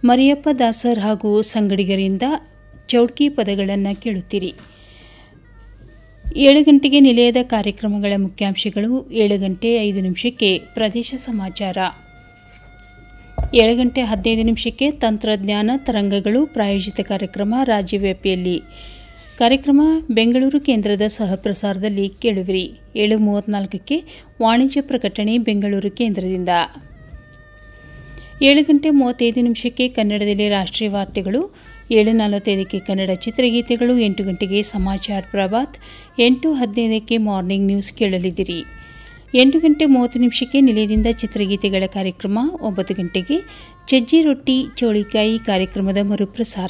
ಮರಿಯಪ್ಪ ದಾಸರ್ ಹಾಗೂ ಸಂಗಡಿಗರಿಂದ ಚೌಡ್ಕಿ ಪದಗಳನ್ನು ಕೇಳುತ್ತೀರಿ ಏಳು ಗಂಟೆಗೆ ನಿಲಯದ ಕಾರ್ಯಕ್ರಮಗಳ ಮುಖ್ಯಾಂಶಗಳು ಏಳು ಗಂಟೆ ಐದು ನಿಮಿಷಕ್ಕೆ ಪ್ರದೇಶ ಸಮಾಚಾರ ಏಳು ಗಂಟೆ ಹದಿನೈದು ನಿಮಿಷಕ್ಕೆ ತಂತ್ರಜ್ಞಾನ ತರಂಗಗಳು ಪ್ರಾಯೋಜಿತ ಕಾರ್ಯಕ್ರಮ ರಾಜ್ಯವ್ಯಾಪಿಯಲ್ಲಿ ಕಾರ್ಯಕ್ರಮ ಬೆಂಗಳೂರು ಕೇಂದ್ರದ ಸಹಪ್ರಸಾರದಲ್ಲಿ ಕೇಳುವಿರಿ ಏಳು ಮೂವತ್ತ್ನಾಲ್ಕಕ್ಕೆ ವಾಣಿಜ್ಯ ಪ್ರಕಟಣೆ ಬೆಂಗಳೂರು ಕೇಂದ್ರದಿಂದ ಏಳು ಗಂಟೆ ಮೂವತ್ತೈದು ನಿಮಿಷಕ್ಕೆ ಕನ್ನಡದಲ್ಲಿ ರಾಷ್ಟ್ರೀಯ ವಾರ್ತೆಗಳು ಏಳು ನಲವತ್ತೈದಕ್ಕೆ ಕನ್ನಡ ಚಿತ್ರಗೀತೆಗಳು ಎಂಟು ಗಂಟೆಗೆ ಸಮಾಚಾರ ಪ್ರಭಾತ್ ಎಂಟು ಹದಿನೈದಕ್ಕೆ ಮಾರ್ನಿಂಗ್ ನ್ಯೂಸ್ ಕೇಳಲಿದ್ದೀರಿ ಎಂಟು ಗಂಟೆ ಮೂವತ್ತು ನಿಮಿಷಕ್ಕೆ ನಿಲಯದಿಂದ ಚಿತ್ರಗೀತೆಗಳ ಕಾರ್ಯಕ್ರಮ ಒಂಬತ್ತು ಗಂಟೆಗೆ ಚಜ್ಜಿ ರೊಟ್ಟಿ ಚೋಳಿಕಾಯಿ ಕಾರ್ಯಕ್ರಮದ ಮರುಪ್ರಸಾರ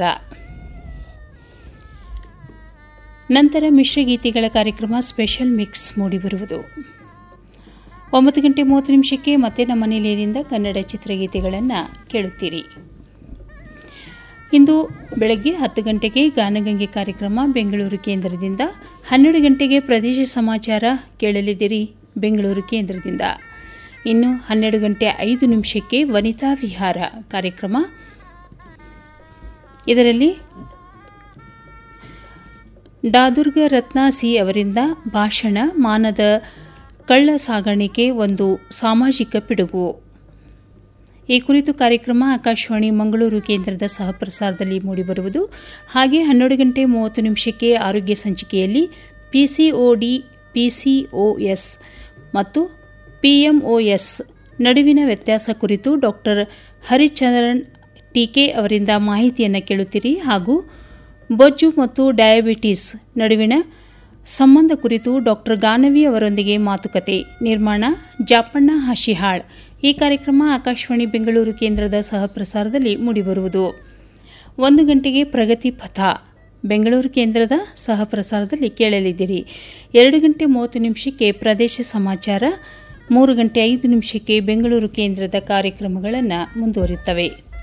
ನಂತರ ಮಿಶ್ರಗೀತೆಗಳ ಕಾರ್ಯಕ್ರಮ ಸ್ಪೆಷಲ್ ಮಿಕ್ಸ್ ಮೂಡಿಬರುವುದು ಒಂಬತ್ತು ಗಂಟೆ ಮೂವತ್ತು ನಿಮಿಷಕ್ಕೆ ಮತ್ತೆ ನಮ್ಮ ನಿಲಯದಿಂದ ಕನ್ನಡ ಚಿತ್ರಗೀತೆಗಳನ್ನು ಕೇಳುತ್ತೀರಿ ಇಂದು ಬೆಳಗ್ಗೆ ಹತ್ತು ಗಂಟೆಗೆ ಗಾನಗಂಗೆ ಕಾರ್ಯಕ್ರಮ ಬೆಂಗಳೂರು ಕೇಂದ್ರದಿಂದ ಹನ್ನೆರಡು ಗಂಟೆಗೆ ಪ್ರದೇಶ ಸಮಾಚಾರ ಕೇಳಲಿದ್ದೀರಿ ಬೆಂಗಳೂರು ಕೇಂದ್ರದಿಂದ ಇನ್ನು ಹನ್ನೆರಡು ಗಂಟೆ ಐದು ನಿಮಿಷಕ್ಕೆ ವನಿತಾ ವಿಹಾರ ಕಾರ್ಯಕ್ರಮ ಇದರಲ್ಲಿ ಡಾದುರ್ಗ ರತ್ನ ಸಿ ಅವರಿಂದ ಭಾಷಣ ಮಾನದ ಕಳ್ಳ ಸಾಗಾಣಿಕೆ ಒಂದು ಸಾಮಾಜಿಕ ಪಿಡುಗು ಈ ಕುರಿತು ಕಾರ್ಯಕ್ರಮ ಆಕಾಶವಾಣಿ ಮಂಗಳೂರು ಕೇಂದ್ರದ ಸಹಪ್ರಸಾರದಲ್ಲಿ ಮೂಡಿಬರುವುದು ಹಾಗೆ ಹನ್ನೆರಡು ಗಂಟೆ ಮೂವತ್ತು ನಿಮಿಷಕ್ಕೆ ಆರೋಗ್ಯ ಸಂಚಿಕೆಯಲ್ಲಿ ಪಿಸಿಒಡಿ ಪಿಸಿಒಎಸ್ ಮತ್ತು ಪಿಎಂಒಎಸ್ ನಡುವಿನ ವ್ಯತ್ಯಾಸ ಕುರಿತು ಡಾಕ್ಟರ್ ಹರಿಚಂದ್ರನ್ ಟೀಕೆ ಅವರಿಂದ ಮಾಹಿತಿಯನ್ನು ಕೇಳುತ್ತೀರಿ ಹಾಗೂ ಬೊಜ್ಜು ಮತ್ತು ಡಯಾಬಿಟಿಸ್ ನಡುವಿನ ಸಂಬಂಧ ಕುರಿತು ಡಾಕ್ಟರ್ ಗಾನವಿ ಅವರೊಂದಿಗೆ ಮಾತುಕತೆ ನಿರ್ಮಾಣ ಜಾಪಣ್ಣ ಹಾಶಿಹಾಳ್ ಈ ಕಾರ್ಯಕ್ರಮ ಆಕಾಶವಾಣಿ ಬೆಂಗಳೂರು ಕೇಂದ್ರದ ಸಹಪ್ರಸಾರದಲ್ಲಿ ಮೂಡಿಬರುವುದು ಒಂದು ಗಂಟೆಗೆ ಪ್ರಗತಿ ಪಥ ಬೆಂಗಳೂರು ಕೇಂದ್ರದ ಸಹಪ್ರಸಾರದಲ್ಲಿ ಕೇಳಲಿದ್ದೀರಿ ಎರಡು ಗಂಟೆ ಮೂವತ್ತು ನಿಮಿಷಕ್ಕೆ ಪ್ರದೇಶ ಸಮಾಚಾರ ಮೂರು ಗಂಟೆ ಐದು ನಿಮಿಷಕ್ಕೆ ಬೆಂಗಳೂರು ಕೇಂದ್ರದ ಕಾರ್ಯಕ್ರಮಗಳನ್ನು ಮುಂದುವರಿಯುತ್ತವೆ